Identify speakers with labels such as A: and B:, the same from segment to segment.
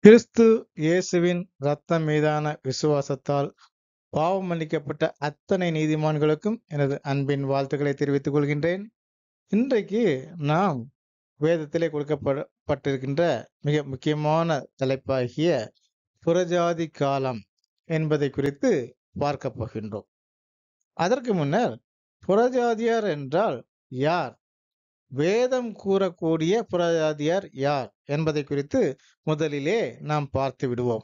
A: கிறிஸ்து இயேசுவின் இரத்தம் மீதான விசுவாசத்தால் பாவம் மன்னிக்கப்பட்ட அத்தனை நீதிமான்களுக்கும் எனது அன்பின் வாழ்த்துக்களை தெரிவித்துக் கொள்கின்றேன் இன்றைக்கு நாம் வேதத்திலே கொடுக்கப்பட்டிருக்கின்ற மிக முக்கியமான தலைப்பாகிய புறஜாதி காலம் என்பதை குறித்து பார்க்க போகின்றோம் அதற்கு முன்னர் புறஜாதியார் என்றால் யார் வேதம் கூறக்கூடிய புறஜாதியார் யார் என்பதை குறித்து முதலிலே நாம் பார்த்து விடுவோம்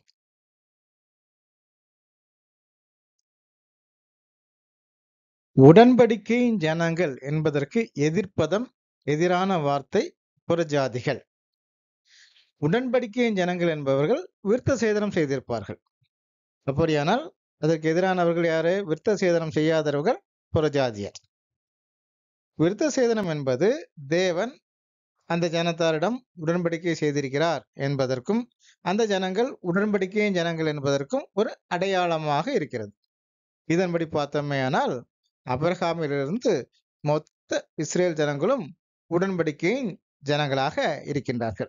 A: உடன்படிக்கையின் ஜனங்கள் என்பதற்கு எதிர்ப்பதம் எதிரான வார்த்தை புறஜாதிகள் உடன்படிக்கையின் ஜனங்கள் என்பவர்கள் விருத்த சேதனம் செய்திருப்பார்கள் அப்படியானால் அதற்கு எதிரானவர்கள் யாரு விருத்த சேதனம் செய்யாதவர்கள் புறஜாதியர் விருத்த சேதனம் என்பது தேவன் அந்த ஜனத்தாரிடம் உடன்படிக்கை செய்திருக்கிறார் என்பதற்கும் அந்த ஜனங்கள் உடன்படிக்கையின் ஜனங்கள் என்பதற்கும் ஒரு அடையாளமாக இருக்கிறது இதன்படி பார்த்தோமேயானால் அபர்ஹாமிலிருந்து மொத்த இஸ்ரேல் ஜனங்களும் உடன்படிக்கையின் ஜனங்களாக இருக்கின்றார்கள்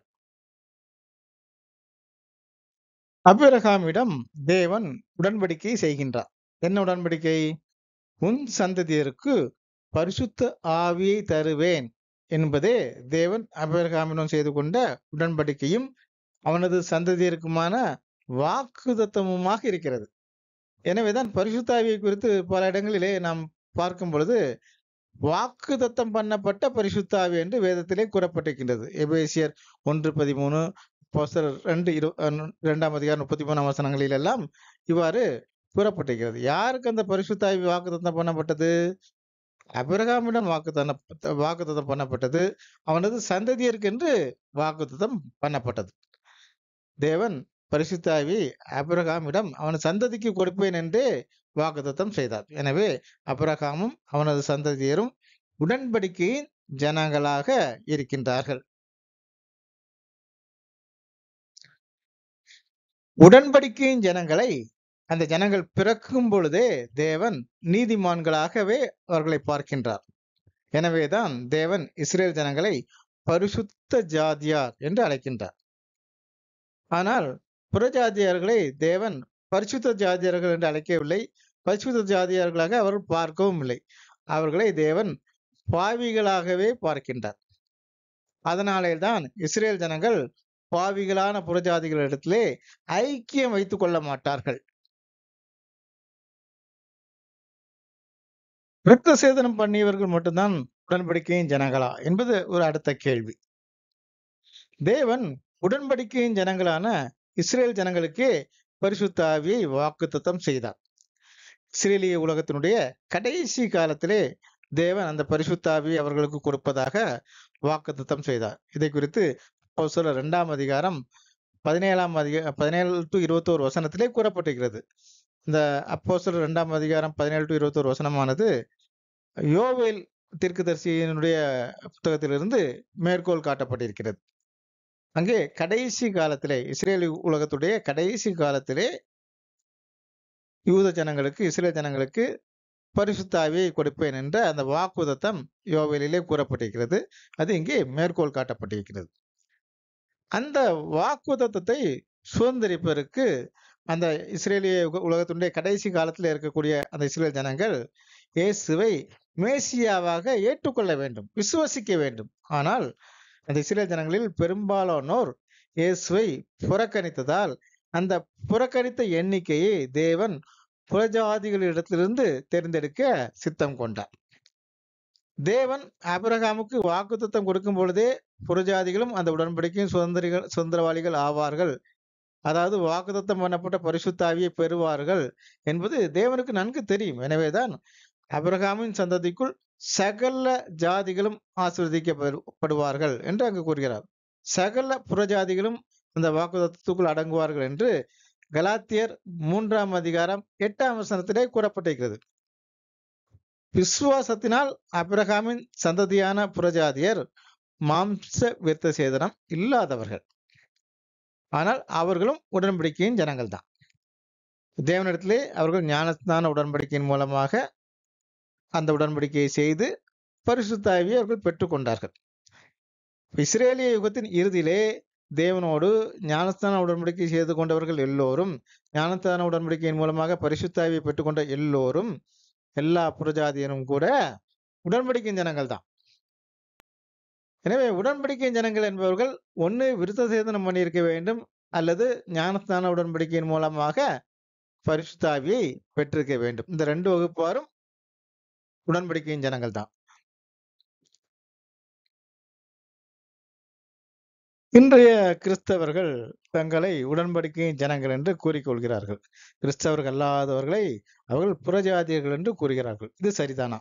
A: அபிரகாமிடம் தேவன் உடன்படிக்கை செய்கின்றார் என்ன உடன்படிக்கை உன் சந்ததியருக்கு பரிசுத்த ஆவியை தருவேன் என்பதே தேவன் அபிரகாமிடம் செய்து கொண்ட உடன்படிக்கையும் அவனது சந்ததியருக்குமான வாக்குதத்தமுமாக இருக்கிறது எனவேதான் பரிசுத்தாவியை குறித்து பல இடங்களிலே நாம் பார்க்கும் பொழுது வாக்குதத்தம் பண்ணப்பட்ட பரிசுத்தாவி என்று வேதத்திலே கூறப்பட்டிருக்கின்றது எபேசியர் ஒன்று பதிமூணு ரெண்டு இரு இரண்டாம் அதிகாரம் முப்பத்தி மூணாம் வசனங்களில் எல்லாம் இவ்வாறு கூறப்பட்டிருக்கிறது யாருக்கு அந்த பரிசுத்தாவி வாக்குத்தத்தம் பண்ணப்பட்டது அபிரகாமிடம் வாக்குத்தன வாக்குத்தத்தம் பண்ணப்பட்டது அவனது சந்ததியருக்கு என்று வாக்குத்தத்தம் பண்ணப்பட்டது தேவன் பரிசுத்தாவி அபிரகாமிடம் அவன் சந்ததிக்கு கொடுப்பேன் என்றே வாக்குத்தத்தம் செய்தார் எனவே அபிரகாமும் அவனது சந்ததியரும் உடன்படிக்கையின் ஜனங்களாக இருக்கின்றார்கள் உடன்படிக்கையின் ஜனங்களை அந்த ஜனங்கள் பிறக்கும் பொழுதே தேவன் நீதிமான்களாகவே அவர்களை பார்க்கின்றார் எனவேதான் தேவன் இஸ்ரேல் ஜனங்களை பரிசுத்த ஜாதியார் என்று அழைக்கின்றார் ஆனால் புறஜாதியார்களை தேவன் பரிசுத்த ஜாதியார்கள் என்று அழைக்கவில்லை பரிசுத்த ஜாதியார்களாக அவர் பார்க்கவும் இல்லை அவர்களை தேவன் பாவிகளாகவே பார்க்கின்றார் அதனாலே தான் இஸ்ரேல் ஜனங்கள் பாவிகளான புறஜாதிகளிடத்திலே ஐக்கியம் வைத்துக் கொள்ள மாட்டார்கள் இரத்த சேதனம் பண்ணியவர்கள் மட்டும்தான் உடன்படிக்கையின் ஜனங்களா என்பது ஒரு அடுத்த கேள்வி தேவன் உடன்படிக்கையின் ஜனங்களான இஸ்ரேல் ஜனங்களுக்கே பரிசுத்த ஆவியை வாக்குத்தத்தம் செய்தார் இஸ்ரேலிய உலகத்தினுடைய கடைசி காலத்திலே தேவன் அந்த பரிசுத்தாவியை அவர்களுக்கு கொடுப்பதாக வாக்குத்தத்தம் செய்தார் இதை குறித்து சொல்ல இரண்டாம் அதிகாரம் பதினேழாம் அதிக பதினேழு டு இருபத்தோரு வசனத்திலே கூறப்பட்டிருக்கிறது இந்த அப்போ சொல்ற இரண்டாம் அதிகாரம் பதினேழு டு இருபத்தோரு வசனமானது யோவேல் தீர்க்கதரிசியினுடைய புத்தகத்திலிருந்து மேற்கோள் காட்டப்பட்டிருக்கிறது அங்கே கடைசி காலத்திலே இஸ்ரேல் உலகத்துடைய கடைசி காலத்திலே யூத ஜனங்களுக்கு இஸ்ரேல் ஜனங்களுக்கு பரிசுத்தாவியை கொடுப்பேன் என்ற அந்த வாக்குதத்தம் யோவேலிலே கூறப்பட்டிருக்கிறது அது இங்கே மேற்கோள் காட்டப்பட்டிருக்கிறது அந்த வாக்குதத்தத்தை சுதந்திரிப்பதற்கு அந்த இஸ்ரேலிய உலகத்தினுடைய கடைசி காலத்தில் இருக்கக்கூடிய அந்த இஸ்ரேல் ஜனங்கள் இயேசுவை மேசியாவாக ஏற்றுக்கொள்ள வேண்டும் விசுவசிக்க வேண்டும் ஆனால் அந்த இஸ்ரேல் ஜனங்களில் பெரும்பாலானோர் இயேசுவை புறக்கணித்ததால் அந்த புறக்கணித்த எண்ணிக்கையை தேவன் புறஜாதிகளிடத்திலிருந்து தேர்ந்தெடுக்க சித்தம் கொண்டார் தேவன் அபிரகாமுக்கு வாக்குத்தத்தம் கொடுக்கும் பொழுதே புறஜாதிகளும் அந்த உடன்படிக்கையும் சுதந்திரிகள் சுதந்திரவாளிகள் ஆவார்கள் அதாவது வாக்குத்தத்தம் பண்ணப்பட்ட பரிசுத்தாவியை பெறுவார்கள் என்பது தேவனுக்கு நன்கு தெரியும் எனவேதான் அபிரகாமின் சந்ததிக்குள் சகல ஜாதிகளும் ஆசிர்வதிக்கப்படுவார்கள் என்று அங்கு கூறுகிறார் சகல புறஜாதிகளும் அந்த வாக்குத்தத்துக்குள் அடங்குவார்கள் என்று கலாத்தியர் மூன்றாம் அதிகாரம் எட்டாம் வசனத்திலே கூறப்பட்டிருக்கிறது விசுவாசத்தினால் அபிரகாமின் சந்ததியான புறஜாதியர் மாம்ச விருத்த சேதனம் இல்லாதவர்கள் ஆனால் அவர்களும் உடன்படிக்கையின் ஜனங்கள் தான் தேவனிடத்திலே அவர்கள் ஞானஸ்தான உடன்படிக்கையின் மூலமாக அந்த உடன்படிக்கையை செய்து பரிசுத்தாவியை அவர்கள் பெற்றுக்கொண்டார்கள் இஸ்ரேலிய யுகத்தின் இறுதியிலே தேவனோடு ஞானஸ்தான உடன்படிக்கை செய்து கொண்டவர்கள் எல்லோரும் ஞானஸ்தான உடன்படிக்கையின் மூலமாக பரிசுத்தாவியை பெற்றுக்கொண்ட எல்லோரும் எல்லா புறஜாதியரும் கூட உடன்படிக்கையின் ஜனங்கள் தான் எனவே உடன்படிக்கையின் ஜனங்கள் என்பவர்கள் ஒன்று விருத்த சேதனம் பண்ணியிருக்க வேண்டும் அல்லது ஞானஸ்தான உடன்படிக்கையின் மூலமாக பரிசுத்தாவியை பெற்றிருக்க வேண்டும் இந்த ரெண்டு வகுப்பாரும் உடன்படிக்கையின் ஜனங்கள் தான் இன்றைய கிறிஸ்தவர்கள் தங்களை உடன்படிக்கையின் ஜனங்கள் என்று கூறிக்கொள்கிறார்கள் கிறிஸ்தவர்கள் அல்லாதவர்களை அவர்கள் புறஜாதியர்கள் என்று கூறுகிறார்கள் இது சரிதானா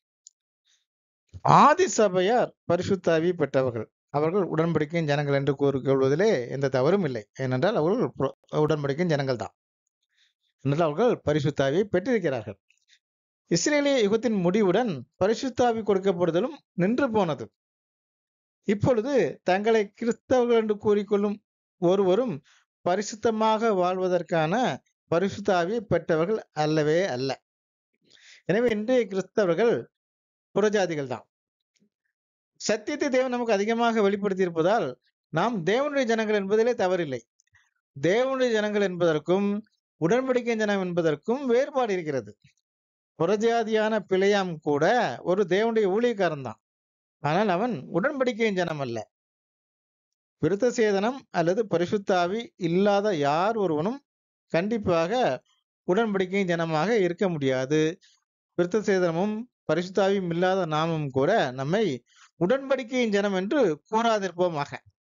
A: ஆதி சபையார் பரிசுத்தாவி பெற்றவர்கள் அவர்கள் உடன்படிக்கையின் ஜனங்கள் என்று கூறிக்கொள்வதிலே எந்த தவறும் இல்லை ஏனென்றால் அவர்கள் புற- உடன்படிக்கையின் ஜனங்கள் தான் என்றால் அவர்கள் பரிசுத்தாவியை பெற்றிருக்கிறார்கள் இஸ்ரேலிய யுகத்தின் முடிவுடன் பரிசுத்தாவி கொடுக்கப்படுதலும் நின்று போனது இப்பொழுது தங்களை கிறிஸ்தவர்கள் என்று கூறிக்கொள்ளும் ஒருவரும் பரிசுத்தமாக வாழ்வதற்கான பரிசுத்தாவியை பெற்றவர்கள் அல்லவே அல்ல எனவே இன்றைய கிறிஸ்தவர்கள் புறஜாதிகள் தான் சத்தியத்தை தேவன் நமக்கு அதிகமாக வெளிப்படுத்தி இருப்பதால் நாம் தேவனுடைய ஜனங்கள் என்பதிலே தவறில்லை தேவனுடைய ஜனங்கள் என்பதற்கும் உடன்படிக்கை ஜனம் என்பதற்கும் வேறுபாடு இருக்கிறது புறஜாதியான பிழையாம் கூட ஒரு தேவனுடைய ஊழியக்காரன் தான் ஆனால் அவன் உடன்படிக்கையின் ஜனம் அல்ல விருத்த சேதனம் அல்லது பரிசுத்தாவி இல்லாத யார் ஒருவனும் கண்டிப்பாக உடன்படிக்கையின் ஜனமாக இருக்க முடியாது விருத்த சேதனமும் பரிசுத்தாவியும் இல்லாத நாமும் கூட நம்மை உடன்படிக்கையின் ஜனம் என்று கூறாதிருப்போமாக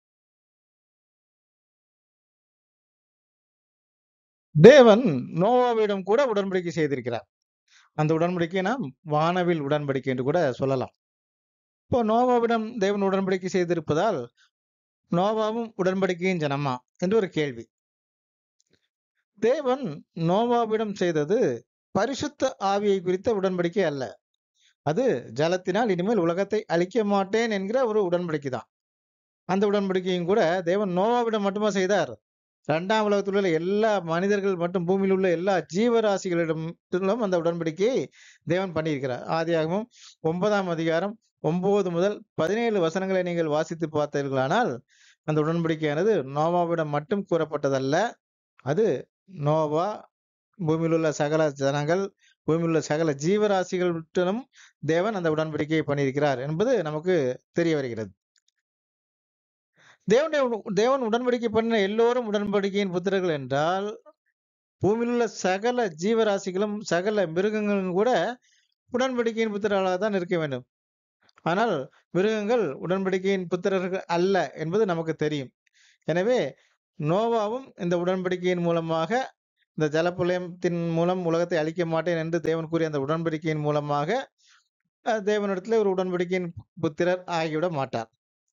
A: தேவன் நோவாவிடம் கூட உடன்படிக்கை செய்திருக்கிறார் அந்த உடன்படிக்கை நாம் வானவில் உடன்படிக்கை என்று கூட சொல்லலாம் இப்போ நோவாவிடம் தேவன் உடன்படிக்கை செய்திருப்பதால் நோவாவும் உடன்படிக்கையின் ஜனமா என்று ஒரு கேள்வி தேவன் நோவாவிடம் செய்தது பரிசுத்த ஆவியை குறித்த உடன்படிக்கை அல்ல அது ஜலத்தினால் இனிமேல் உலகத்தை அழிக்க மாட்டேன் என்கிற ஒரு உடன்படிக்கை தான் அந்த உடன்படிக்கையும் கூட தேவன் நோவாவிடம் மட்டுமா செய்தார் இரண்டாம் உலகத்தில் உள்ள எல்லா மனிதர்கள் மற்றும் பூமியில் உள்ள எல்லா ஜீவராசிகளிடமும் அந்த உடன்படிக்கையை தேவன் பண்ணியிருக்கிறார் ஆதியாகமும் ஒன்பதாம் அதிகாரம் ஒன்பது முதல் பதினேழு வசனங்களை நீங்கள் வாசித்து பார்த்தீர்களானால் அந்த உடன்படிக்கையானது நோவாவிடம் மட்டும் கூறப்பட்டதல்ல அது நோவா பூமியில் உள்ள சகல ஜனங்கள் பூமியில் உள்ள சகல ஜீவராசிகளுடனும் தேவன் அந்த உடன்படிக்கையை பண்ணியிருக்கிறார் என்பது நமக்கு தெரிய வருகிறது தேவனுடைய உட- தேவன் உடன்படிக்கை பண்ணின எல்லோரும் உடன்படிக்கையின் புத்திரர்கள் என்றால் பூமியில் உள்ள சகல ஜீவராசிகளும் சகல மிருகங்களும் கூட உடன்படிக்கையின் புத்திரர்களாக தான் இருக்க வேண்டும் ஆனால் மிருகங்கள் உடன்படிக்கையின் புத்திரர்கள் அல்ல என்பது நமக்கு தெரியும் எனவே நோவாவும் இந்த உடன்படிக்கையின் மூலமாக இந்த ஜலப்புலயத்தின் மூலம் உலகத்தை அழிக்க மாட்டேன் என்று தேவன் கூறிய அந்த உடன்படிக்கையின் மூலமாக அஹ், தேவனிடத்தில் ஒரு உடன்படிக்கையின் புத்திரர் ஆகிவிட மாட்டார்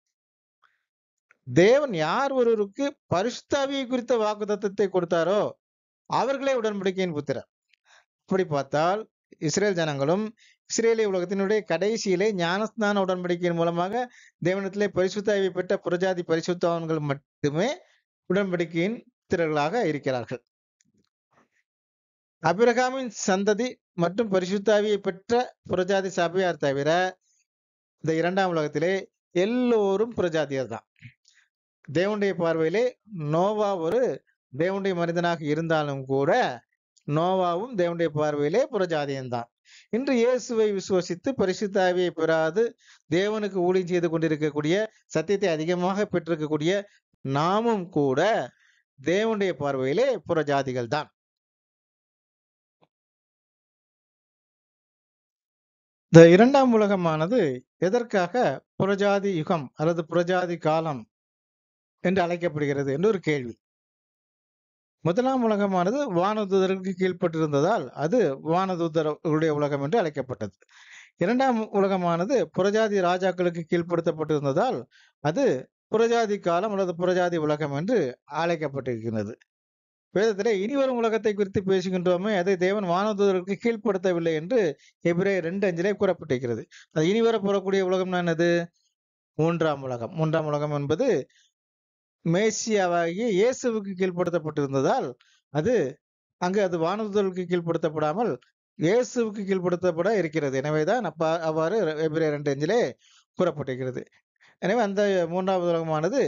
A: தேவன் யார் ஒருவருக்கு பரிசுத்தாவியை குறித்த வாக்குத்தத்தத்தை கொடுத்தாரோ அவர்களே உடன்படிக்கையின் புத்திரர் அப்படி பார்த்தால் இஸ்ரேல் ஜனங்களும் இஸ்ரேலிய உலகத்தினுடைய கடைசியிலே ஞானஸ்நான உடன்படிக்கையின் மூலமாக தேவனிடத்திலே பரிசுத்தாவியை பெற்ற புறஜாதி பரிசுத்தவான்கள் மட்டுமே உடன்படிக்கையின் புத்திரர்களாக இருக்கிறார்கள் அபிரகாமின் சந்ததி மற்றும் பரிசுத்தாவியை பெற்ற புறஜாதி சபையார் தவிர இந்த இரண்டாம் உலகத்திலே எல்லோரும் புறஜாதியர் தான் தேவனுடைய பார்வையிலே நோவா ஒரு தேவனுடைய மனிதனாக இருந்தாலும் கூட நோவாவும் தேவனுடைய பார்வையிலே புறஜாதியன்தான் இன்று இயேசுவை விசுவசித்து பரிசுத்தாவியை பெறாது தேவனுக்கு ஊழியம் செய்து கொண்டிருக்கக்கூடிய சத்தியத்தை அதிகமாக பெற்றிருக்கக்கூடிய நாமும் கூட தேவனுடைய பார்வையிலே புறஜாதிகள் தான் இந்த இரண்டாம் உலகமானது எதற்காக புறஜாதி யுகம் அல்லது புறஜாதி காலம் என்று அழைக்கப்படுகிறது என்று ஒரு கேள்வி முதலாம் உலகமானது வானதூதருக்கு கீழ்ப்பட்டிருந்ததால் அது வானதூதர்களுடைய உலகம் என்று அழைக்கப்பட்டது இரண்டாம் உலகமானது புறஜாதி ராஜாக்களுக்கு கீழ்ப்படுத்தப்பட்டிருந்ததால் அது புறஜாதி காலம் அல்லது புறஜாதி உலகம் என்று அழைக்கப்பட்டிருக்கிறது வேதத்திலே இனிவரும் உலகத்தை குறித்து பேசுகின்றோமே அதை தேவன் வானதூதருக்கு கீழ்ப்படுத்தவில்லை என்று எபிரே ரெண்டு அஞ்சிலே கூறப்பட்டிருக்கிறது அது இனிவர புறக்கூடிய உலகம் என்னது மூன்றாம் உலகம் மூன்றாம் உலகம் என்பது மேசியாவாகிய இயேசுவுக்கு கீழ்ப்படுத்தப்பட்டிருந்ததால் அது அங்கு அது வானதூதர்களுக்கு கீழ்ப்படுத்தப்படாமல் இயேசுவுக்கு கீழ்ப்படுத்தப்பட இருக்கிறது எனவேதான் அப்பா அவ்வாறு எபிரே ரெண்டு அஞ்சிலே கூறப்பட்டிருக்கிறது எனவே அந்த மூன்றாவது உலகமானது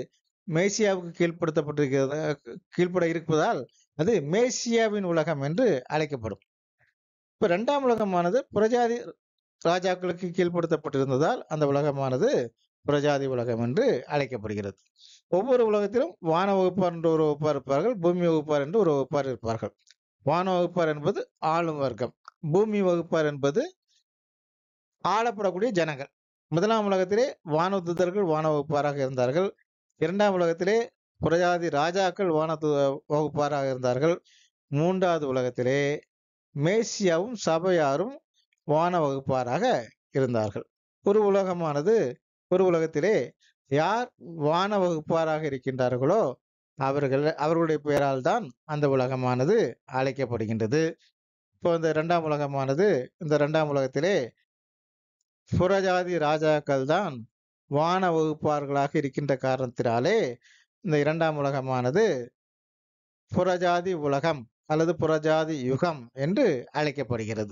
A: மேசியாவுக்கு கீழ்ப்படுத்தப்பட்டிருக்கிறது கீழ்ப்பட இருப்பதால் அது மேசியாவின் உலகம் என்று அழைக்கப்படும் இப்ப இரண்டாம் உலகமானது புறஜாதி ராஜாக்களுக்கு கீழ்ப்படுத்தப்பட்டிருந்ததால் அந்த உலகமானது புறஜாதி உலகம் என்று அழைக்கப்படுகிறது ஒவ்வொரு உலகத்திலும் வான வகுப்பார் என்று ஒரு வகுப்பார் இருப்பார்கள் பூமி வகுப்பார் என்று ஒரு வகுப்பார் இருப்பார்கள் வான வகுப்பார் என்பது ஆளும் வர்க்கம் பூமி வகுப்பார் என்பது ஆளப்படக்கூடிய ஜனங்கள் முதலாம் உலகத்திலே வானதுதர்கள் வான வகுப்பாராக இருந்தார்கள் இரண்டாம் உலகத்திலே புறஜாதி ராஜாக்கள் வான வகுப்பாராக இருந்தார்கள் மூன்றாவது உலகத்திலே மேசியாவும் சபையாரும் வான வகுப்பாராக இருந்தார்கள் ஒரு உலகமானது ஒரு உலகத்திலே யார் வான வகுப்பாராக இருக்கின்றார்களோ அவர்கள் அவர்களுடைய பெயரால் தான் அந்த உலகமானது அழைக்கப்படுகின்றது இப்போ இந்த இரண்டாம் உலகமானது இந்த இரண்டாம் உலகத்திலே புறஜாதி ராஜாக்கள் தான் வான வகுப்பார்களாக இருக்கின்ற காரணத்தினாலே இந்த இரண்டாம் உலகமானது புறஜாதி உலகம் அல்லது புறஜாதி யுகம் என்று அழைக்கப்படுகிறது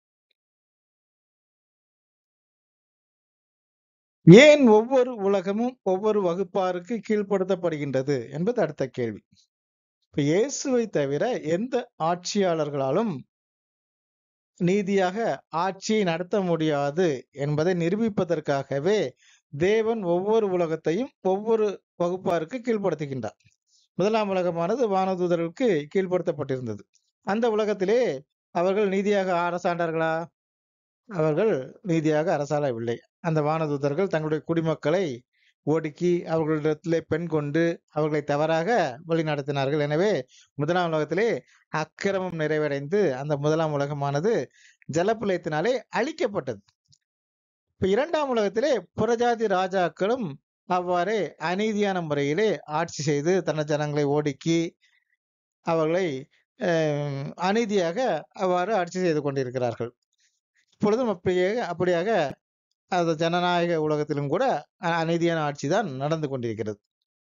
A: ஏன் ஒவ்வொரு உலகமும் ஒவ்வொரு வகுப்பாருக்கு கீழ்ப்படுத்தப்படுகின்றது என்பது அடுத்த கேள்வி இப்ப இயேசுவை தவிர எந்த ஆட்சியாளர்களாலும் நீதியாக ஆட்சியை நடத்த முடியாது என்பதை நிரூபிப்பதற்காகவே தேவன் ஒவ்வொரு உலகத்தையும் ஒவ்வொரு வகுப்பாருக்கு கீழ்ப்படுத்துகின்றார் முதலாம் உலகமானது வானதூதர்களுக்கு கீழ்ப்படுத்தப்பட்டிருந்தது அந்த உலகத்திலே அவர்கள் நீதியாக அரசாண்டார்களா அவர்கள் நீதியாக அரசாளவில்லை அந்த வானதூதர்கள் தங்களுடைய குடிமக்களை ஒடுக்கி அவர்களிடத்திலே பெண் கொண்டு அவர்களை தவறாக வழி நடத்தினார்கள் எனவே முதலாம் உலகத்திலே அக்கிரமம் நிறைவடைந்து அந்த முதலாம் உலகமானது ஜலப்பிரளயத்தினாலே அழிக்கப்பட்டது இப்ப இரண்டாம் உலகத்திலே புறஜாதி ராஜாக்களும் அவ்வாறே அநீதியான முறையிலே ஆட்சி செய்து தன ஜனங்களை ஒடுக்கி அவர்களை அநீதியாக அவ்வாறு ஆட்சி செய்து கொண்டிருக்கிறார்கள் இப்பொழுதும் அப்படியே அப்படியாக அந்த ஜனநாயக உலகத்திலும் கூட அநீதியான ஆட்சி தான் நடந்து கொண்டிருக்கிறது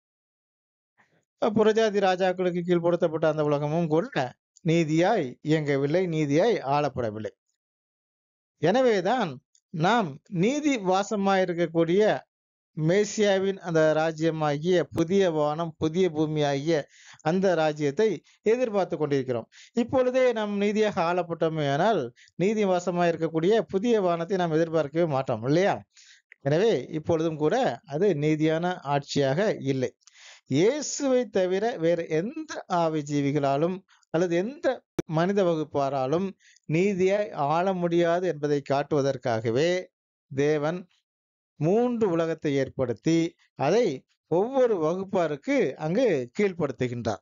A: புறஜாதி ராஜாக்களுக்கு கீழ்ப்படுத்தப்பட்ட அந்த உலகமும் கூட நீதியாய் இயங்கவில்லை நீதியாய் ஆளப்படவில்லை எனவேதான் நாம் நீதி வாசமாயிருக்கக்கூடிய மேசியாவின் அந்த ராஜ்யமாகிய புதிய வானம் புதிய பூமி ஆகிய அந்த ராஜ்யத்தை எதிர்பார்த்து கொண்டிருக்கிறோம் இப்பொழுதே நாம் நீதியாக ஆளப்பட்டோமே ஆனால் நீதி வாசமாக இருக்கக்கூடிய புதிய வானத்தை நாம் எதிர்பார்க்கவே மாட்டோம் இல்லையா எனவே இப்பொழுதும் கூட அது நீதியான ஆட்சியாக இல்லை இயேசுவை தவிர வேற எந்த ஆவி ஜீவிகளாலும் அல்லது எந்த மனித வகுப்பாராலும் நீதியாய் ஆள முடியாது என்பதை காட்டுவதற்காகவே தேவன் மூன்று உலகத்தை ஏற்படுத்தி அதை ஒவ்வொரு வகுப்பாருக்கு அங்கு கீழ்ப்படுத்துகின்றார்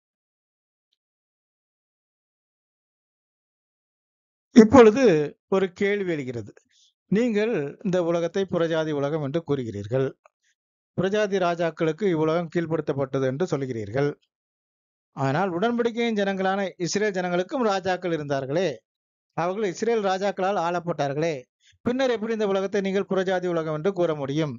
A: இப்பொழுது ஒரு கேள்வி எழுகிறது நீங்கள் இந்த உலகத்தை புறஜாதி உலகம் என்று கூறுகிறீர்கள் புறஜாதி ராஜாக்களுக்கு இவ்வுலகம் கீழ்ப்படுத்தப்பட்டது என்று சொல்கிறீர்கள் ஆனால் உடன்படிக்கையின் ஜனங்களான இஸ்ரேல் ஜனங்களுக்கும் ராஜாக்கள் இருந்தார்களே அவர்கள் இஸ்ரேல் ராஜாக்களால் ஆளப்பட்டார்களே பின்னர் எப்படி இந்த உலகத்தை நீங்கள் புறஜாதி உலகம் என்று கூற முடியும்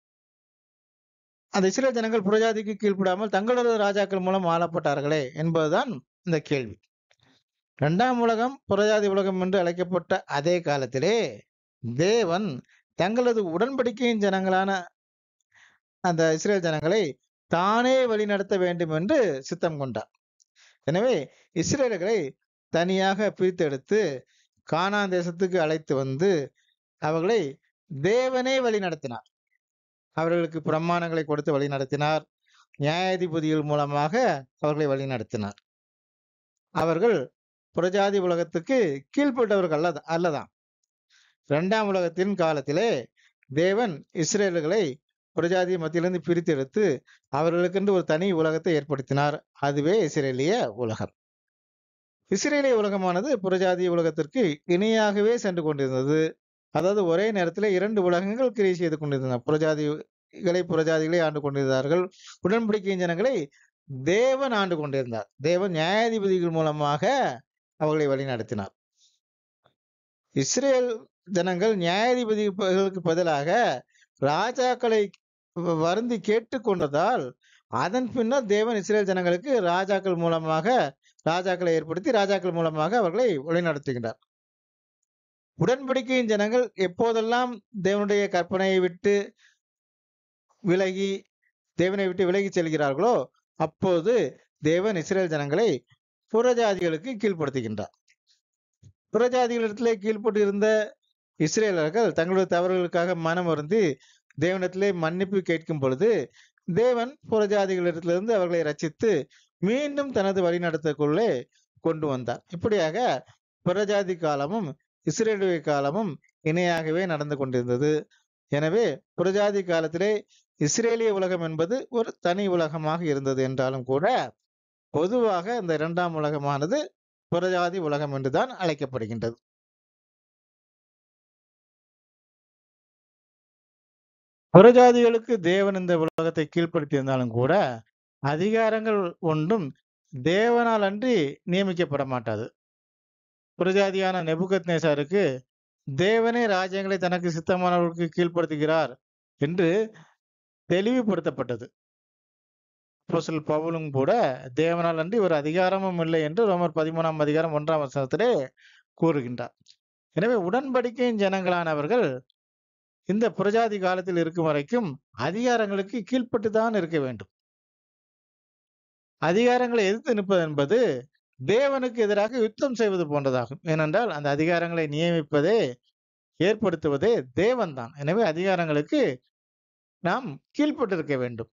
A: அந்த இஸ்ரேல் ஜனங்கள் புறஜாதிக்கு கீழ்ப்படாமல் தங்களது ராஜாக்கள் மூலம் ஆளப்பட்டார்களே என்பதுதான் இந்த கேள்வி இரண்டாம் உலகம் புறஜாதி உலகம் என்று அழைக்கப்பட்ட அதே காலத்திலே தேவன் தங்களது உடன்படிக்கையின் ஜனங்களான அந்த இஸ்ரேல் ஜனங்களை தானே வழிநடத்த வேண்டும் என்று சித்தம் கொண்டார் எனவே இஸ்ரேலர்களை தனியாக பிரித்தெடுத்து கானான் தேசத்துக்கு அழைத்து வந்து அவர்களை தேவனே வழி நடத்தினார் அவர்களுக்கு பிரமாணங்களை கொடுத்து வழி நடத்தினார் நியாயாதிபதிகள் மூலமாக அவர்களை வழி நடத்தினார் அவர்கள் புறஜாதி உலகத்துக்கு கீழ்ப்பட்டவர்கள் அல்ல அல்லதான் இரண்டாம் உலகத்தின் காலத்திலே தேவன் இஸ்ரேலர்களை புறஜாதி மத்தியிலிருந்து பிரித்தெடுத்து அவர்களுக்கென்று ஒரு தனி உலகத்தை ஏற்படுத்தினார் அதுவே இஸ்ரேலிய உலகம் இஸ்ரேலிய உலகமானது புறஜாதி உலகத்திற்கு இணையாகவே சென்று கொண்டிருந்தது அதாவது ஒரே நேரத்தில் இரண்டு உலகங்கள் கிரியை செய்து கொண்டிருந்தன புறஜாதிகளை புறஜாதிகளை ஆண்டு கொண்டிருந்தார்கள் உடன்படிக்கையின் ஜனங்களை தேவன் ஆண்டு கொண்டிருந்தார் தேவன் நியாயாதிபதிகள் மூலமாக அவர்களை வழிநடத்தினார் இஸ்ரேல் ஜனங்கள் நியாயாதிபதிகளுக்கு பதிலாக ராஜாக்களை வருந்தி கேட்டுக்கொண்டதால் அதன் பின்னர் தேவன் இஸ்ரேல் ஜனங்களுக்கு ராஜாக்கள் மூலமாக ராஜாக்களை ஏற்படுத்தி ராஜாக்கள் மூலமாக அவர்களை வழிநடத்துகின்றார் உடன்படிக்கையின் ஜனங்கள் எப்போதெல்லாம் தேவனுடைய கற்பனையை விட்டு விலகி தேவனை விட்டு விலகிச் செல்கிறார்களோ அப்போது தேவன் இஸ்ரேல் ஜனங்களை புறஜாதிகளுக்கு கீழ்ப்படுத்துகின்றார் புறஜாதிகளிடத்திலே கீழ்ப்பட்டு இருந்த இஸ்ரேலர்கள் தங்களுடைய தவறுகளுக்காக மனம் வருந்தி தேவனிடத்திலே மன்னிப்பு கேட்கும் பொழுது தேவன் புறஜாதிகளிடத்திலிருந்து அவர்களை ரட்சித்து மீண்டும் தனது வழிநடத்தக்குள்ளே கொண்டு வந்தார் இப்படியாக புறஜாதி காலமும் இஸ்ரேலுடைய காலமும் இணையாகவே நடந்து கொண்டிருந்தது எனவே புறஜாதி காலத்திலே இஸ்ரேலிய உலகம் என்பது ஒரு தனி உலகமாக இருந்தது என்றாலும் கூட பொதுவாக இந்த இரண்டாம் உலகமானது புறஜாதி உலகம் என்றுதான் அழைக்கப்படுகின்றது புறஜாதிகளுக்கு தேவன் இந்த உலகத்தை கீழ்ப்படுத்தியிருந்தாலும் கூட அதிகாரங்கள் ஒன்றும் தேவனால் அன்றி நியமிக்கப்பட மாட்டாது புறஜாதியான நெபுகத் நேசாருக்கு தேவனே ராஜ்யங்களை தனக்கு சித்தமானவர்களுக்கு கீழ்ப்படுத்துகிறார் என்று தெளிவுபடுத்தப்பட்டது அப்போஸ்தலர் பவுலும் கூட தேவனால் அன்றி ஒரு அதிகாரமும் இல்லை என்று ரோமர் பதிமூணாம் அதிகாரம் ஒன்றாம் வசனத்திலே கூறுகின்றார் எனவே உடன்படிக்கையின் ஜனங்களானவர்கள் இந்த புறஜாதி காலத்தில் இருக்கும் வரைக்கும் அதிகாரங்களுக்கு கீழ்ப்பட்டு தான் இருக்க வேண்டும் அதிகாரங்களை எதிர்த்து நிற்பது என்பது தேவனுக்கு எதிராக யுத்தம் செய்வது போன்றதாகும் ஏனென்றால் அந்த அதிகாரங்களை நியமிப்பதே ஏற்படுத்துவதே தேவன்தான் எனவே அதிகாரங்களுக்கு நாம் கீழ்ப்பட்டிருக்க வேண்டும்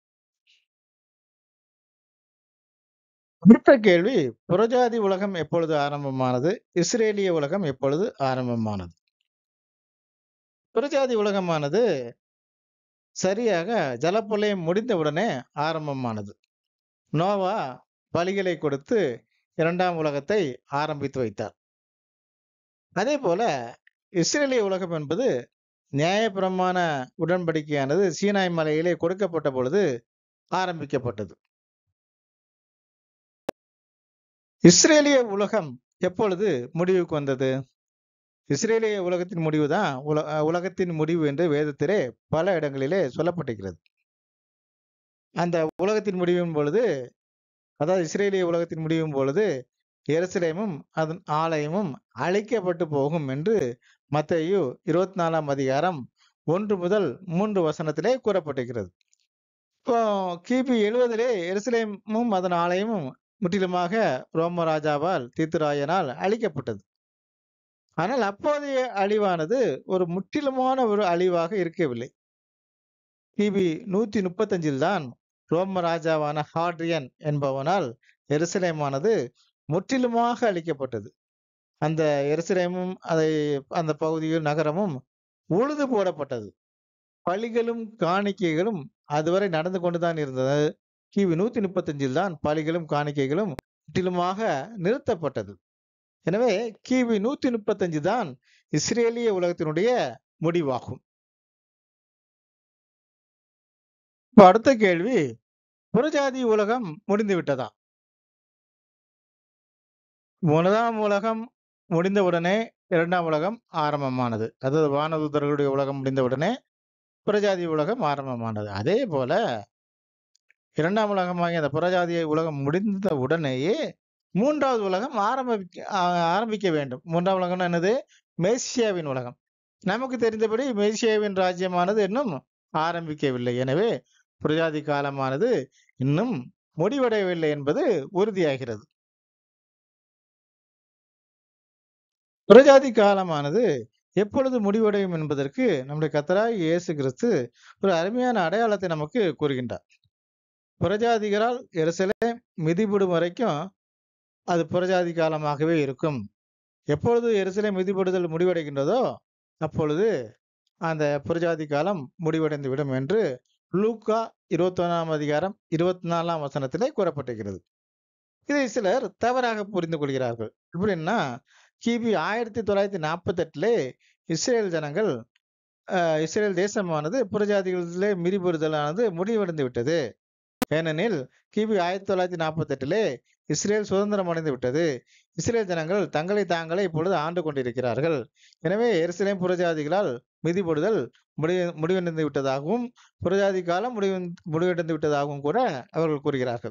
A: அடுத்த கேள்வி புறஜாதி உலகம் எப்பொழுது ஆரம்பமானது இஸ்ரேலிய உலகம் எப்பொழுது ஆரம்பமானது புறஜாதி உலகமானது சரியாக ஜலப்பொலையம் முடிந்தவுடனே ஆரம்பமானது நோவா பலிகளை கொடுத்து இரண்டாம் உலகத்தை ஆரம்பித்து வைத்தார் அதே போல இஸ்ரேலிய உலகம் என்பது நியாயப்பிரமாண உடன்படிக்கையானது சீனாய் மலையிலே கொடுக்கப்பட்ட பொழுது ஆரம்பிக்கப்பட்டது இஸ்ரேலிய உலகம் எப்பொழுது முடிவுக்கு வந்தது இஸ்ரேலிய உலகத்தின் முடிவு தான் உல உலகத்தின் முடிவு என்று வேதத்திலே பல இடங்களிலே சொல்லப்பட்டிருக்கிறது அந்த உலகத்தின் முடிவின் பொழுது அதாவது இஸ்ரேலிய உலகத்தின் முடிவும் பொழுது எருசலேமும் அதன் ஆலயமும் அழிக்கப்பட்டு போகும் என்று மத்தேயு இருபத்தி நாலாம் அதிகாரம் ஒன்று முதல் மூன்று வசனத்திலே கூறப்பட்டிருக்கிறது இப்போ கிபி எழுவதிலே எருசலேமும் அதன் ஆலயமும் முற்றிலுமாக ரோம ராஜாவால் தீத்துராயனால் அழிக்கப்பட்டது ஆனால் அப்போதைய அழிவானது ஒரு முற்றிலுமான ஒரு அழிவாக இருக்கவில்லை கிபி நூத்தி முப்பத்தஞ்சில் தான் ரோம ராஜாவான ஹாட்ரியன் என்பவனால் எருசலேமானது முற்றிலுமாக அழிக்கப்பட்டது அந்த எருசலேமும் அதை அந்த பகுதியில் நகரமும் உழுது போடப்பட்டது பலிகளும் காணிக்கைகளும் அதுவரை நடந்து கொண்டுதான் இருந்தது கிபி நூத்தி முப்பத்தஞ்சில் தான் பலிகளும் காணிக்கைகளும் முற்றிலுமாக நிறுத்தப்பட்டது எனவே கிபி நூத்தி முப்பத்தஞ்சு தான் இஸ்ரேலிய உலகத்தினுடைய முடிவாகும் இப்ப அடுத்த கேள்வி புறஜாதி உலகம் முடிந்து விட்டதா முதலாம் உலகம் முடிந்தவுடனே இரண்டாம் உலகம் ஆரம்பமானது அதாவது வானதூதர்களுடைய உலகம் முடிந்தவுடனே புறஜாதி உலகம் ஆரம்பமானது அதே போல இரண்டாம் உலகமாகிய அந்த புறஜாதிய உலகம் முடிந்த உடனேயே மூன்றாவது உலகம் ஆரம்பிக்க ஆரம்பிக்க வேண்டும் மூன்றாம் உலகம் என்னது மேசியாவின் உலகம் நமக்கு தெரிந்தபடி மேசியாவின் ராஜ்யமானது இன்னும் ஆரம்பிக்கவில்லை எனவே புரஜாதி காலமானது இன்னும் முடிவடையவில்லை என்பது உறுதியாகிறது புரஜாதி காலமானது எப்பொழுது முடிவடையும் என்பதற்கு நம்முடைய கத்தராய் இயேசு கிறிஸ்து ஒரு அருமையான அடையாளத்தை நமக்கு கூறுகின்றார் புறஜாதிகளால் எருசலே மிதிபடும் வரைக்கும் அது புறஜாதி காலமாகவே இருக்கும் எப்பொழுது எருசலே மிதிபடுதல் முடிவடைகின்றதோ அப்பொழுது அந்த புறஜாதி காலம் முடிவடைந்து விடும் என்று லூக்கா இருபத்தி ஒன்றாம் அதிகாரம் இருபத்தி நாலாம் வசனத்திலே கூறப்பட்டிருக்கிறது இதை சிலர் தவறாக புரிந்து கொள்கிறார்கள் எப்படின்னா கிபி ஆயிரத்தி தொள்ளாயிரத்தி நாற்பத்தி எட்டுல இஸ்ரேல் ஜனங்கள் இஸ்ரேல் தேசமானது புறஜாதிகளிலே மிதிபடுதலானது முடிவடைந்து விட்டது ஏனெனில் கிபி ஆயிரத்தி தொள்ளாயிரத்தி நாற்பத்தி எட்டிலே இஸ்ரேல் சுதந்திரம் அடைந்து விட்டது இஸ்ரேல் ஜனங்கள் தங்களை தாங்களே இப்பொழுது ஆண்டு கொண்டிருக்கிறார்கள் எனவே எருசலேம் புறஜாதிகளால் மிதிபடுதல் முடி முடிவடைந்து விட்டதாகவும் புறஜாதி காலம் முடிவு முடிவடைந்து விட்டதாகவும் கூட அவர்கள் கூறுகிறார்கள்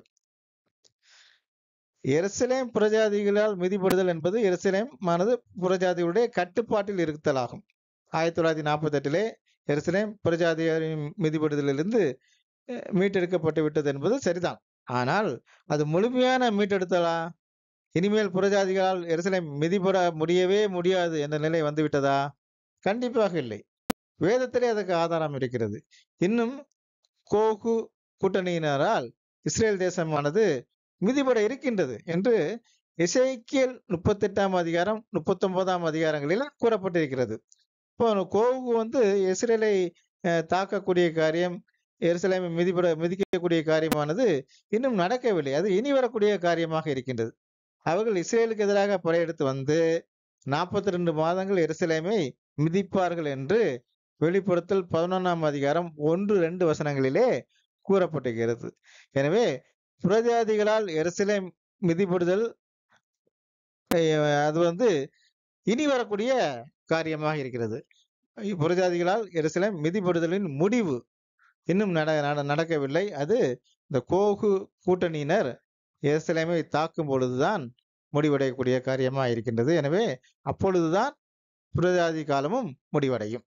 A: எருசலேம் புறஜாதிகளால் மிதிபடுதல் என்பது எருசலேம் ஆனது புறஜாதிகளுடைய கட்டுப்பாட்டில் இருத்தலாகும் ஆயிரத்தி தொள்ளாயிரத்தி நாற்பத்தி எட்டிலே எருசலேம் புறஜாதியாரின் மிதிபடுதலிலிருந்து அ மீட்டெடுக்கப்பட்டு விட்டது என்பது சரிதான். ஆனால் அது முழுமையான மீட்டெடுத்தலா? இனிமேல் புறஜாதிகளால் எருசலேம் மிதிபட முடியவே முடியாது என்ற நிலை வந்துவிட்டதா? கண்டிப்பாக இல்லை. வேதத்திலே அதற்கு ஆதாரம் இருக்கிறது. இன்னும் கோகு கூட்டணியினரால் இஸ்ரேல் தேசமானது மிதிபட இருக்கின்றது என்று எசேக்கியேல் 38ஆம் அதிகாரம், 39ஆம் அதிகாரங்களில் கூறப்பட்டிருக்கிறது. இப்போ கோகு வந்து இஸ்ரேலை அ தாக்கக்கூடிய காரியம், எருசலேமை மிதிபட மிதிக்கக்கூடிய காரியமானது இன்னும் நடக்கவில்லை. அது இனி வரக்கூடிய காரியமாக இருக்கின்றது. அவர்கள் இஸ்ரேலுக்கு எதிராக படையெடுத்து வந்து 42 மாதங்கள் எருசலேமை மிதிப்பார்கள் என்று வெளிப்படுத்தல் 11ஆம் அதிகாரம் 1, 2 வசனங்களிலே கூறப்பட்டிருக்கிறது. எனவே புறஜாதிகளால் எருசலேம் மிதிபடுதல் எ அது வந்து இனி வரக்கூடிய காரியமாக இருக்கிறது. புறஜாதிகளால் எருசலேம் மிதிபடுதலின் முடிவு இன்னும் நட நட நடக்கவில்லை. அது இந்த கோகு கூட்டணியினர் எருசலேமை தாக்கும் பொழுதுதான் முடிவடையக்கூடிய காரியமா இருக்கின்றது. எனவே அப்பொழுதுதான் புறஜாதி காலமும் முடிவடையும்.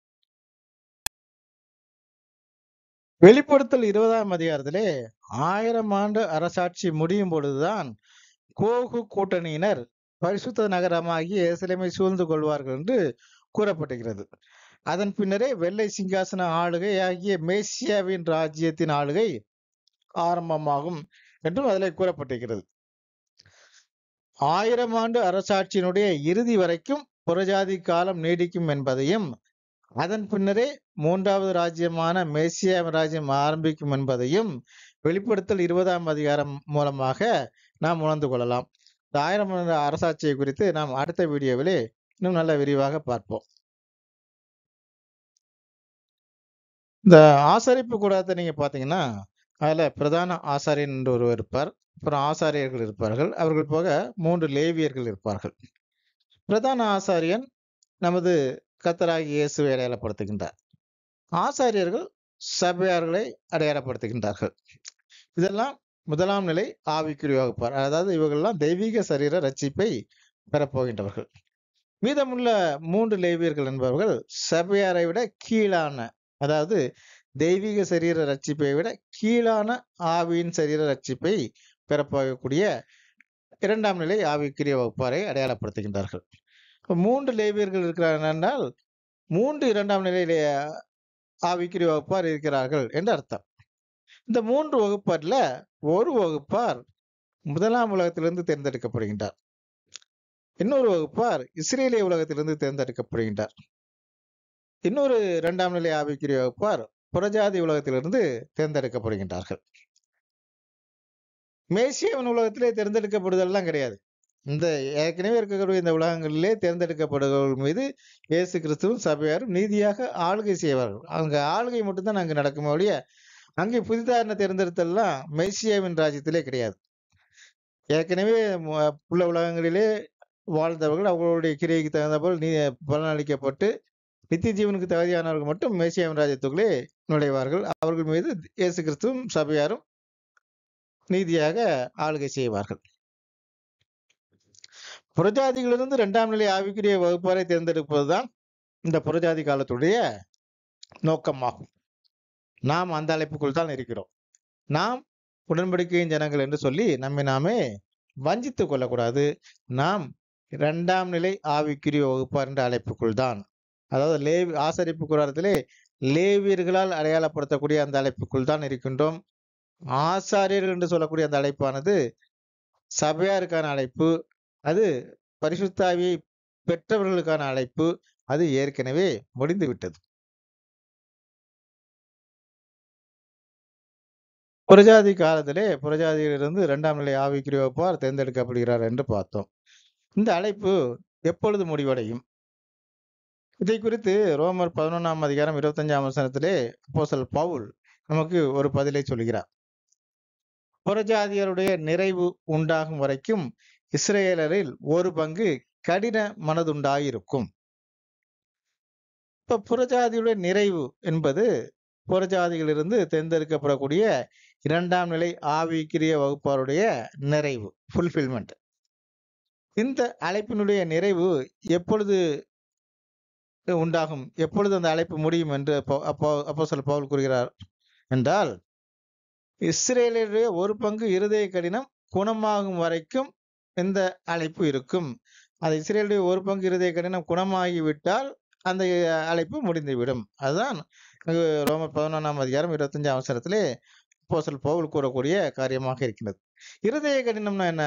A: வெளிப்படுத்தல் 20ஆம் அதிகாரத்திலே 1000 ஆண்டு அரசாட்சி முடியும் பொழுதுதான் கோகு கூட்டணியினர் பரிசுத்த நகரமாகிய எருசலேமை சூழ்ந்து கொள்வார்கள் என்று கூறப்பட்டிருக்கிறது. அதன் பின்னரே வெள்ளை சிங்காசன ஆளுகை ஆகிய மேசியாவின் ராஜ்யத்தின் ஆளுகை ஆரம்பமாகும் என்றும் அதிலே கூறப்பட்டிருக்கிறது. 1000 ஆண்டு அரசாட்சியினுடைய இறுதி வரைக்கும் புறஜாதி காலம் நீடிக்கும் என்பதையும், அதன் பின்னரே 3வது ராஜ்யமான மேசியாவின் ராஜ்யம் ஆரம்பிக்கும் என்பதையும் வெளிப்படுத்தல் 20ஆம் அதிகாரம் மூலமாக நாம் உணர்ந்து கொள்ளலாம். இந்த 1000 ஆண்டு அரசாட்சியை குறித்து நாம் அடுத்த வீடியோவிலே இன்னும் நல்ல விரிவாக பார்ப்போம். இந்த ஆசரிப்பு கூடாரத்தை நீங்க பார்த்தீங்கன்னா, அதுல பிரதான ஆசாரியன் என்று ஒருவர் இருப்பார். அப்புறம் ஆசாரியர்கள் இருப்பார்கள். அவர்கள் போக 3 லேவியர்கள் இருப்பார்கள். பிரதான ஆசாரியன் நமது கர்த்தராகிய இயேசுவை அடையாளப்படுத்துகின்றார். ஆசாரியர்கள் சபையார்களை அடையாளப்படுத்துகின்றார்கள். இதெல்லாம் முதலாம் நிலை ஆவிக்குரிய வகுப்பார். அதாவது இவர்கள்லாம் தெய்வீக சரீர ரட்சிப்பை பெறப்போகின்றவர்கள். மீதமுள்ள 3 லேவியர்கள் என்பவர்கள் சபையாரை விட கீழான, அதாவது தெய்வீக சரீர ரட்சிப்பை விட கீழான ஆவியின் சரீர ரட்சிப்பை பெறப்போகக்கூடிய 2ஆம் நிலை ஆவிக்குரிய வகுப்பாரை அடையாளப்படுத்துகின்றார்கள். இப்ப 3 லேவியர்கள் இருக்கிறார்கள் என்றால் 3 2ஆம் நிலையிலே ஆவிக்குரிய வகுப்பார் இருக்கிறார்கள் என்று அர்த்தம். இந்த 3 வகுப்பார்ல ஒரு வகுப்பார் முதலாம் உலகத்திலிருந்து தேர்ந்தெடுக்கப்படுகின்றார். இன்னொரு வகுப்பார் இஸ்ரேலிய உலகத்திலிருந்து தேர்ந்தெடுக்கப்படுகின்றார். இன்னொரு 2ஆம் நிலை ஆவிக்குரிய வகுப்பார் புறஜாதி உலகத்திலிருந்து தேர்ந்தெடுக்கப்படுகின்றார்கள். மேசியாவின் உலகத்திலே தேர்ந்தெடுக்கப்படுதல்லாம் கிடையாது. இந்த ஏற்கனவே இருக்கக்கூடிய இந்த உலகங்களிலே தேர்ந்தெடுக்கப்படுபவர்கள் மீது இயேசு கிறிஸ்துவும் சபையாரும் நீதியாக ஆளுகை செய்வார்கள். அங்க ஆளுகை மட்டும் தான் அங்கு நடக்குமே ஒழிய, அங்கே புதிதான தேர்ந்தெடுத்தல்லாம் மெசியாவின் ராஜ்யத்திலே கிடையாது. ஏற்கனவே மு உள்ள உலகங்களிலே வாழ்ந்தவர்கள் அவர்களுடைய கிரியைக்கு தகுந்தபோல் நீ பலனளிக்கப்பட்டு நித்திய ஜீவனுக்கு தகுதியானவர்கள் மட்டும் மேசியாவின் ராஜ்யத்துக்குள்ளே நுழைவார்கள். அவர்கள் மீது இயேசு கிறிஸ்துவும் சபையாரும் நீதியாக ஆளுகை செய்வார்கள். புறஜாதிகளிலிருந்து 2ஆம் நிலை ஆவிக்குரிய வகுப்பாரை தேர்ந்தெடுப்பதுதான் இந்த புறஜாதி காலத்துடைய நோக்கமாகும். நாம் அந்த அழைப்புக்குள் தான் இருக்கிறோம். நாம் உடன்படிக்கையின் ஜனங்கள் என்று சொல்லி நம்மை நாமே வஞ்சித்துக் கொள்ளக்கூடாது. நாம் 2ஆம் நிலை ஆவிக்குரிய வகுப்பார் என்ற அழைப்புக்குள் தான். அதாவது லேவி ஆசரிப்பு கூடாரத்திலே லேவியர்களால் அடையாளப்படுத்தக்கூடிய அந்த அழைப்புக்குள் தான் இருக்கின்றோம். ஆசாரியர்கள் என்று சொல்லக்கூடிய அந்த அழைப்பானது சபையாருக்கான அழைப்பு. அது பரிசுத்த ஆவியை பெற்றவர்களுக்கான அழைப்பு. அது ஏற்கனவே முடிந்து விட்டது. புறஜாதி காலத்திலே புறஜாதியிலிருந்து 2ஆம் நிலை ஆவிக்குரிய வகுப்பார் தேர்ந்தெடுக்கப்படுகிறார் என்று பார்த்தோம். இந்த அழைப்பு எப்பொழுது முடிவடையும்? இதை குறித்து ரோமர் 11ஆம் அதிகாரம் 25ஆம் வசனத்திலே அப்போஸ்தலர் பவுல் நமக்கு ஒரு பதிலை சொல்கிறார். புறஜாதியருடைய நிறைவு உண்டாகும் வரைக்கும் இஸ்ரவேலரில் ஒரு பங்கு கடின மனதுண்டாயிருக்கும். இப்ப புறஜாதியுடைய நிறைவு என்பது புறஜாதிகளிலிருந்து தேர்ந்தெடுக்கப்படக்கூடிய 2ஆம் நிலை ஆவிக்குரிய வகுப்பாருடைய நிறைவு ஃபுல்ஃபில்மென்ட். இந்த அழைப்பினுடைய நிறைவு எப்பொழுது உண்டாகும்? எப்பொழுது அந்த அழைப்பு முடியும் என்று அப்போ அப்போ அப்போஸ்தலர் பவுல் கூறுகிறார் என்றால், இஸ்ரேலுடைய ஒரு பங்கு இருதய கடினம் குணமாகும் வரைக்கும் இந்த அழைப்பு இருக்கும் அது இஸ்ரேலுடைய ஒரு பங்கு இருதய கடினம் குணமாகிவிட்டால் அந்த அழைப்பு முடிந்துவிடும் அதுதான் அங்கு ரோமர் பதினொன்றாம் அதிகாரம் இருபத்தஞ்சாம் அவசரத்திலே அப்போஸ்தலன் பவுல் கூறக்கூடிய காரியமாக இருக்கிறது இருதய கடினம்னா என்ன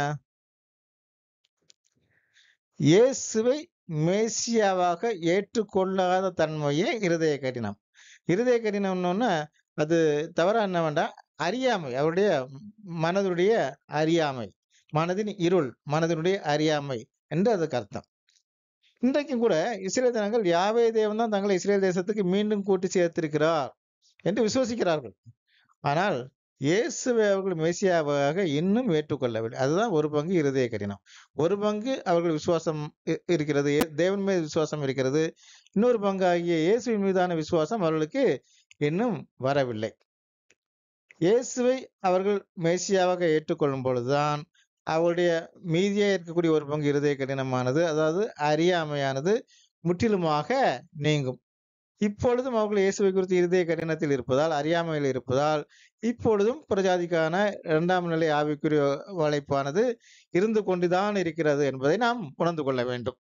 A: இயேசுவை மேசியாவாக ஏற்றுக்கொள்ளாத தன்மையே இருதய கடினம் இருதய கடினம்னு அது தவறா என்ன வேண்டாம் அறியாமை அவருடைய மனதுடைய அறியாமை மனதின் இருள் மனதினுடைய அறியாமை என்று அதுக்கு அர்த்தம் இன்றைக்கும் கூட இஸ்ரேல் ஜனங்கள் யாவே தேவன் தான் தங்களை இஸ்ரேல் தேசத்துக்கு மீண்டும் கூட்டி சேர்த்திருக்கிறார் என்று விசுவசிக்கிறார்கள் ஆனால் இயேசுவை அவர்கள் மேசியாவாக இன்னும் ஏற்றுக்கொள்ளவில்லை அதுதான் ஒரு பங்கு இருதய கடினம் ஒரு பங்கு அவர்கள் விசுவாசம் இ- இருக்கிறது ஏ- தேவன் மீது விசுவாசம் இருக்கிறது இன்னொரு பங்கு ஆகிய இயேசுவின் மீதான விசுவாசம் அவர்களுக்கு இன்னும் வரவில்லை இயேசுவை அவர்கள் மேசியாவாக ஏற்றுக்கொள்ளும் பொழுதுதான் அவருடைய மீதியே இருக்கக்கூடிய ஒரு பங்கு இருதய கடினமானது அதாவது அறியாமையானது முற்றிலுமாக நீங்கும் இப்பொழுதும் அவர்கள் இயேசுவை குறித்து இருதய கடினத்தில் இருப்பதால் அறியாமையில் இருப்பதால் இப்பொழுதும் பிரஜாதிக்கான இரண்டாம் நிலை ஆவிக்குரிய வளைப்பானது இருந்து கொண்டுதான் இருக்கிறது என்பதை நாம் உணர்ந்து கொள்ள வேண்டும்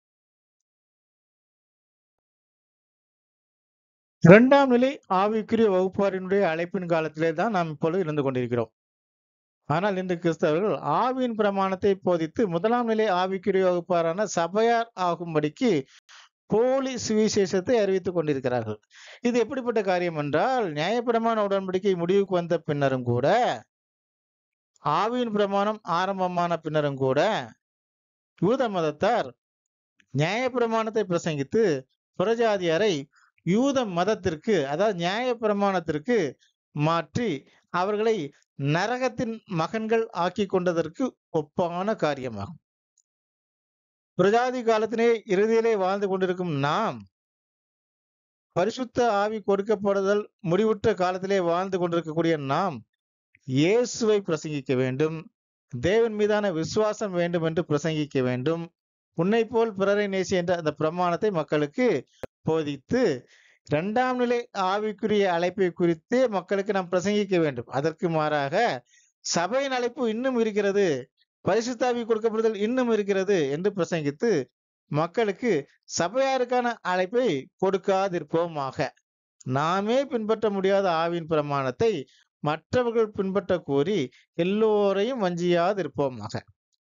A: இரண்டாம் நிலை ஆவிக்குரிய வகுப்பாரினுடைய அழைப்பின் காலத்திலே தான் நாம் இப்பொழுது இருந்து கொண்டிருக்கிறோம் ஆனால் இன்று கிறிஸ்தவர்கள் ஆவியின் பிரமாணத்தை போதித்து முதலாம் நிலை ஆவிக்குரிய வகுப்பாரான சபையார் ஆகும்படிக்கு போலி சுவிசேஷத்தை அறிவித்துக் கொண்டிருக்கிறார்கள் இது எப்படிப்பட்ட காரியம் என்றால் நியாயப்பிரமாண உடன்படிக்கை முடிவுக்கு வந்த பின்னரும் கூட ஆவியின் பிரமாணம் ஆரம்பமான பின்னரும் கூட யூத மதத்தார் நியாயப்பிரமாணத்தை பிரசங்கித்து புறஜாதியாரை யூத மதத்திற்கு அதாவது நியாயப்பிரமாணத்திற்கு மாற்றி அவர்களை நரகத்தின் மகன்கள் ஆக்கி கொண்டதற்கு ஒப்பான காரியமாகும் பிரஜாதி காலத்திலே இறுதியிலே வாழ்ந்து கொண்டிருக்கும் நாம் பரிசுத்த ஆவி கொடுக்கப்படுதல் முடிவுற்ற காலத்திலே வாழ்ந்து கொண்டிருக்கக்கூடிய நாம் இயேசுவை பிரசங்கிக்க வேண்டும் தேவன் மீதான விசுவாசம் வேண்டும் என்று பிரசங்கிக்க வேண்டும் உன்னை போல் பிறரை நேசி என்ற அந்த பிரமாணத்தை மக்களுக்கு போதித்து இரண்டாம் நிலை ஆவிக்குரிய அழைப்பை குறித்தே மக்களுக்கு நாம் பிரசங்கிக்க வேண்டும் அதற்கு மாறாக சபையின் அழைப்பு இன்னும் இருக்கிறது பரிசுத்தாவி கொடுக்கப்படுதல் இன்னும் இருக்கிறது என்று பிரசங்கித்து மக்களுக்கு சபையாருக்கான அழைப்பை கொடுக்காதிருப்போமாக நாமே பின்பற்ற முடியாத ஆவின் பிரமாணத்தை மற்றவர்கள் பின்பற்ற கோரி எல்லோரையும் வஞ்சியாதிருப்போமாக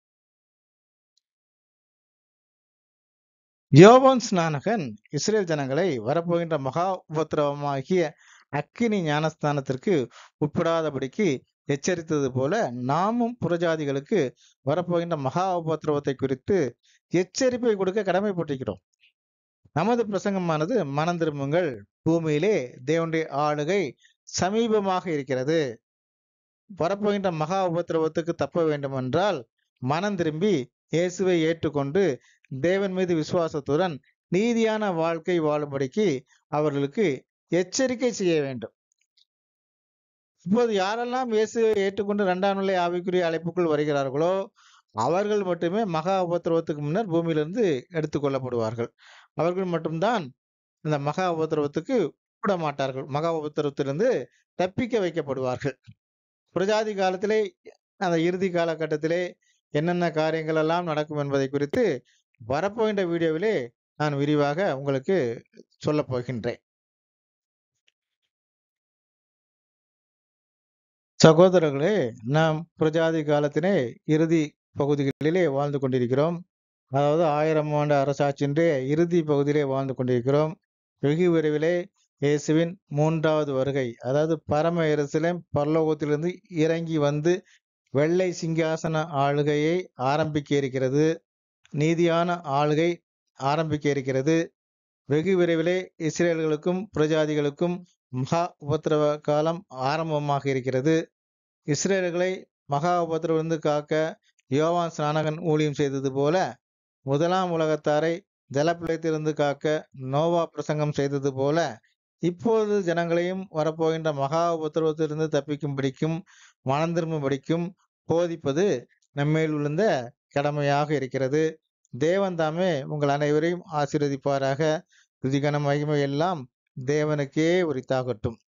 A: யோவான் ஸ்நானகன் இஸ்ரேல் ஜனங்களை வரப்போகின்ற மகா உபத்திரவமாகிய அக்கினி ஞானஸ்தானத்திற்கு உட்படாதபடிக்கு எச்சரித்தது போல நாமும் புறஜாதிகளுக்கு வரப்போகின்ற மகா உபத்திரவத்தை குறித்து எச்சரிப்பை கொடுக்க கடமைப்பட்டிருக்கிறோம் நமது பிரசங்கமானது மனம் திரும்புங்கள் பூமியிலே தேவனுடைய ஆளுகை சமீபமாக இருக்கிறது வரப்போகின்ற மகா உபத்திரவத்துக்கு தப்ப வேண்டுமென்றால் மனம் திரும்பி இயேசுவை ஏற்றுக்கொண்டு தேவன் மீது விசுவாசத்துடன் நீதியான வாழ்க்கை வாழும்படிக்கு அவர்களுக்கு எச்சரிக்கை செய்ய வேண்டும் இப்போது யாரெல்லாம் இயேசுவை ஏற்றுக்கொண்டு இரண்டாம் நிலை ஆவிக்குரிய அழைப்புக்குள் வருகிறார்களோ அவர்கள் மட்டுமே மகா உபத்திரவத்துக்கு முன்னர் பூமியிலிருந்து எடுத்துக்கொள்ளப்படுவார்கள் அவர்கள் மட்டும்தான் இந்த மகா உபத்திரவத்துக்கு விட மாட்டார்கள் மகா உபத்திரவத்திலிருந்து தப்பிக்க வைக்கப்படுவார்கள் புரஜாதி காலத்திலே அந்த இறுதி காலகட்டத்திலே என்னென்ன காரியங்கள் எல்லாம் நடக்கும் என்பதை குறித்து வரப்போகின்ற வீடியோவிலே நான் விரிவாக உங்களுக்கு சொல்லப் போகின்றேன் சகோதரர்களே நாம் புரஜாதி காலத்தினே இறுதி பகுதிகளிலே வாழ்ந்து கொண்டிருக்கிறோம் அதாவது ஆயிரம் ஆண்டு அரசாட்சியின்றே இறுதி பகுதியிலே வாழ்ந்து கொண்டிருக்கிறோம் வெகு விரைவிலே இயேசுவின் மூன்றாவது வருகை அதாவது பரம எருசலேம் பரலோகத்திலிருந்து இறங்கி வந்து வெள்ளை சிங்காசன ஆளுகையை ஆரம்பிக்க இருக்கிறது நீதியான ஆளுகை ஆரம்பிக்க இருக்கிறது வெகு விரைவிலே இஸ்ரேல்களுக்கும் பிரஜாதிகளுக்கும் மகா உபத்திரவ காலம் ஆரம்பமாக இருக்கிறது இஸ்ரேல்களை மகா உபத்திரவிலிருந்து காக்க யோவான் ஸ்நானகன் ஊழியம் செய்தது போல முதலாம் உலகத்தாரை ஜலப்பிழைத்திலிருந்து காக்க நோவா பிரசங்கம் செய்தது போல இப்பொழுது ஜனங்களையும் வரப்போகின்ற மகா உபத்திரவத்திலிருந்து தப்பிக்கும்படிக்கும் மனம் திரும்பும்படிக்கும் போதிப்பது நம்மேல் விழுந்த கடமையாக இருக்கிறது தேவன் தாமே உங்கள் அனைவரையும் ஆசீர்வதிப்பாராக துதிகன மகிமை எல்லாம் தேவனுக்கே உரித்தாகட்டும்